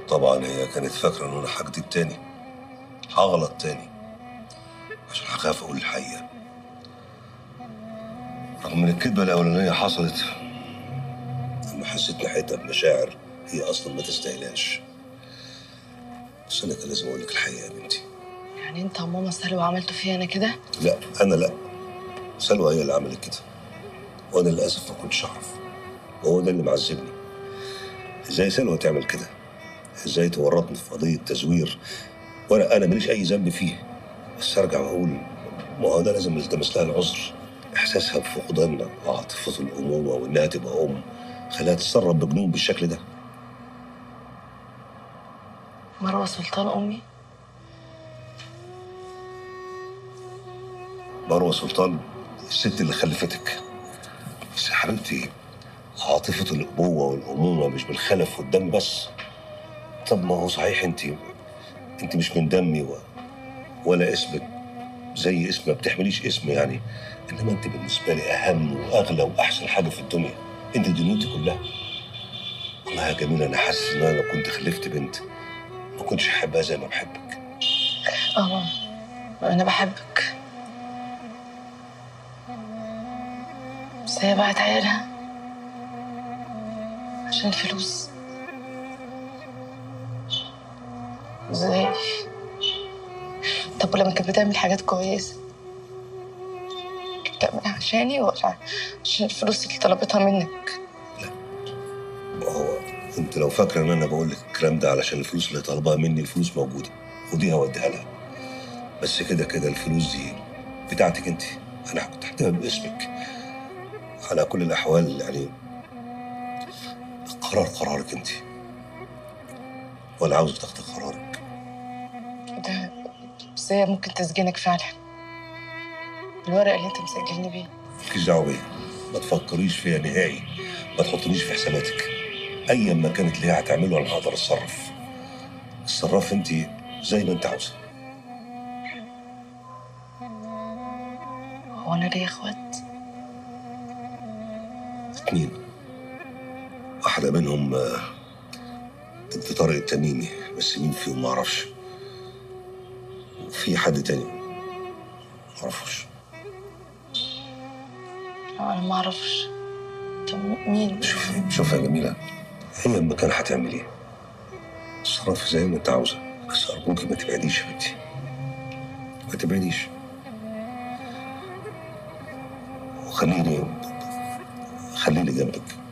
طبعا هي كانت فاكره ان انا هكدب تاني هغلط تاني عشان هخاف اقول الحقيقه رغم ان الكذبه الاولانيه حصلت لما حسيت ناحيتها بمشاعر هي اصلا ما تستاهلهاش بس انا كان لازم اقول لك الحقيقه يا بنتي يعني انت وماما سلوى عملتوا فيا انا كده لا انا لا سلوى هي اللي عملت كده وانا للاسف ما كنتش اعرف وهو ده اللي معذبني ازاي سلوى تعمل كده ازاي تورطني في قضيه تزوير وانا انا ماليش اي ذنب فيه بس ارجع واقول ما هو ده لازم نلتمس لها العذر احساسها بفقدان عاطفه الامومه وانها تبقى ام خلاها تتصرف بجنون بالشكل ده مروه سلطان امي مروه سلطان الست اللي خلفتك بس يا حبيبتي عاطفة الأبوة والأمومة مش بالخلف والدم بس طب ما هو صحيح أنت أنت مش من دمي و... ولا اسمك زي اسم ما بتحمليش اسم يعني إنما أنت بالنسبة لي أهم وأغلى وأحسن حاجة في الدنيا أنت دنيتي كلها والله يا جميلة أنا حاسس إن أنا لو كنت خلفت بنت ما كنتش أحبها زي ما بحبك اه انا بحبك بس هي باعت عيالها عشان الفلوس ازاي طب ولما كانت بتعمل حاجات كويسة كانت بتعملها عشاني ولا عشان الفلوس اللي طلبتها منك هو انت لو فاكره ان انا بقول لك الكلام ده علشان الفلوس اللي طالباها مني الفلوس موجوده خديها وديها لها بس كده كده الفلوس دي بتاعتك انت انا كنت هكتبها باسمك على كل الاحوال يعني القرار قرارك انت وانا عاوزك تاخدي قرارك ده بس هي ممكن تسجنك فعلا الورق اللي انت مسجلني بيه مالكيش دعوه بيا ما تفكريش فيا نهائي ما تحطنيش في حساباتك ايا ما كانت اللي هي هتعمله انا هقدر اتصرف اتصرف انت زي ما انت عاوزه هو انا ليا اخوات اتنين واحدة منهم آه، بنت طارق التميمي بس مين فيهم ما اعرفش وفي حد تاني ما اعرفوش انا ما اعرفش طب مين شوفي شوفي يا جميلة هي المكان هتعمل ايه تصرفي زي ما انت عاوزة بس ارجوكي ما تبعديش يا بنتي ما تبعديش وخليني خليني جنبك